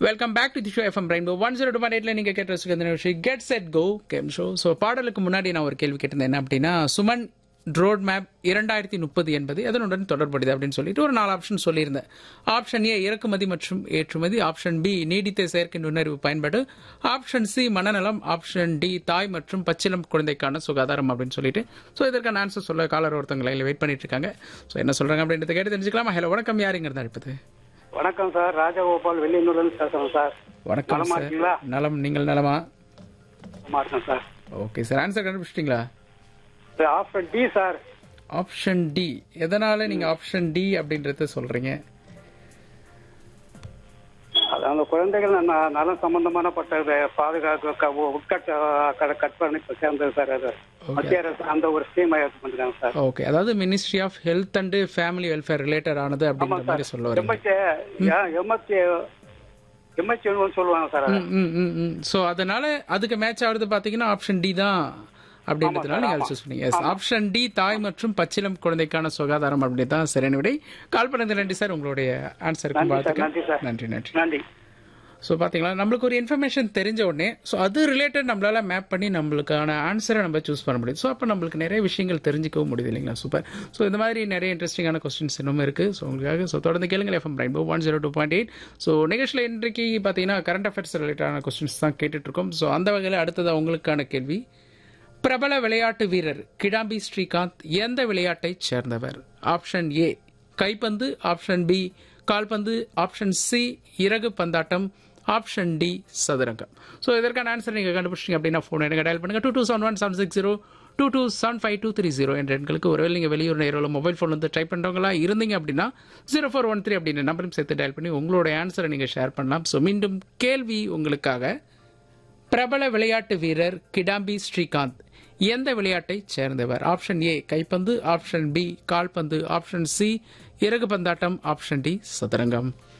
Welcome back to the show FM Rainbow one zero two point எயிட்ல நீங்க கேட்ட சுகந்த நிகழ்ச்சி get set go game show so பாடலுக்கு முன்னாடி நான் ஒரு கேள்வி கேட்டிருந்தேன் என்ன அப்படின்னா சுமன் ரோட் மேப் இரண்டாயிரத்தி முப்பது என்பது அதனுடன் தொடர்புடையது அப்படின்னு சொல்லிட்டு ஒரு நாலு ஆப்ஷன் சொல்லியிருந்தேன் ஆப்ஷன் ஏ இறக்குமதி மற்றும் ஏற்றுமதி ஆப்ஷன் பி நீடித்த செயற்கை நுண்ணறிவு பயன்பாடு ஆப்ஷன் சி மனநலம் ஆப்ஷன் டி தாய் மற்றும் பச்சிலம் குழந்தைக்கான சுகாதாரம் அப்படின்னு சொல்லிட்டு ஸோ இதற்கான ஆன்சர் சொல்ல காலர் ஒருத்தவங்க லைனில் வெயிட் பண்ணிட்டு இருக்காங்க ஸோ என்ன சொல்றாங்க அப்படின்றத கேட்டு தெரிஞ்சுக்கலாமா ஹலோ வணக்கம் யாருங்கிறதா அழைப்பது வணக்கம் சார் ராஜகோபால் வெள்ளியனூர்லேருந்து பேசுகிறேன் சார் வணக்கம் நலமா சார் இருக்கீங்களா? நலம் நீங்கள் நலமா நலமா இருக்கேன் சார் ஓகே சார் ஆன்சர் கண்டுபிடிச்சிட்டிங்களா sir option D sir option D எதனால நீங்க ஆப்ஷன் டி அப்படின்றத சொல்றீங்க அது அந்த குழந்தைகள் ந- நலம் சம்பந்தமான பட்ட பாதுகாப்பு க- உட்கட்ட க- கற்பனை சேர்ந்தது சார் அது மத்திய அரசு அந்த ஒரு ஸ்கீம் பண்ணிருக்காங்க சார் ஓகே அதாவது ministry of health and family welfare related ஆனது அப்படின்ற மாதிரி சொல்ல வரீங்க எண்பத்தி எண்பத்தி எண்பத்தி ஒன்று சொல்லுவாங்க சார் அது. ம் ம் ம் ஸோ அதனால அதுக்கு மேட்ச் ஆகுறது பாத்தீங்கன்னா ஆப்ஷன் டி தான் அப்படின்றதுனால நீங்க சூஸ் பண்ணீங்க எஸ் ஆப்ஷன் டி தாய் மற்றும் பச்சிலம் குழந்தைக்கான சுகாதாரம் அப்படி தான் சரியான விடை கால் பண்ணது நன்றி சார் உங்களுடைய ஆன்சருக்கு நன்றி சார் வாழ்த்துக்கள் நன்றி சார் நன்றி நன்றி நன்றி ஸோ பார்த்தீங்களா நம்மளுக்கு ஒரு இன்ஃபர்மேஷன் தெரிஞ்ச உடனே ஸோ அது ரிலேட்டட் நம்மளால மேப் பண்ணி நம்மளுக்கான ஆன்சரை நம்ம சூஸ் பண்ண முடியும் ஸோ அப்போ நம்மளுக்கு நிறைய விஷயங்கள் தெரிஞ்சுக்கவும் முடியுது இல்லைங்களா சூப்பர் ஸோ இந்த மாதிரி நிறைய இன்ட்ரெஸ்டிங்கான கொஸ்டின்ஸ் இன்னும் இருக்குது ஸோ உங்களுக்காக ஸோ தொடர்ந்து கேளுங்க FM Rainbow one zero two point eight so நிகழ்ச்சியில் இன்றைக்கு பார்த்தீங்கன்னா கரண்ட் அஃபேர்ஸ் ரிலேட்டடான கொஸ்டின்ஸ் தான் கேட்டுட்டு இருக்கோம் ஸோ அந்த வகையில் அடுத்ததாக உங்களுக்கான கேள்வி பிரபல விளையாட்டு வீரர் கிடாம்பி ஸ்ரீகாந்த் எந்த விளையாட்டைச் சேர்ந்தவர் ஆப்ஷன் ஏ கைப்பந்து ஆப்ஷன் பி கால்பந்து ஆப்ஷன் சி இறகு பந்தாட்டம் ஆப்ஷன் டி சதுரங்கம் ஸோ இதற்கான ஆன்சர் நீங்கள் கண்டுபிடிச்சிங்க அப்படின்னா ஃபோன் எனக்கு டயல் பண்ணுங்க two two seven one seven six zero two two seven five two three zero என்ற எண்களுக்கு ஒருவேளை நீங்கள் வெளியூர் நேரில் மொபைல் ஃபோன் வந்து டைப் பண்ணுறவங்களா இருந்தீங்க அப்படின்னா ஜீரோ ஃபோர் ஒன் த்ரீ அப்படின்ற நம்பரும் சேர்த்து டயல் பண்ணி உங்களோட ஆன்சரை நீங்கள் ஷேர் பண்ணலாம் ஸோ மீண்டும் கேள்வி உங்களுக்காக பிரபல விளையாட்டு வீரர் கிடாம்பி ஸ்ரீகாந்த் எந்த விளையாட்டைச் சேர்ந்தவர் ஆப்ஷன் ஏ கைப்பந்து ஆப்ஷன் பி கால்பந்து ஆப்ஷன் சி இறகு பந்தாட்டம் ஆப்ஷன் டி சதுரங்கம்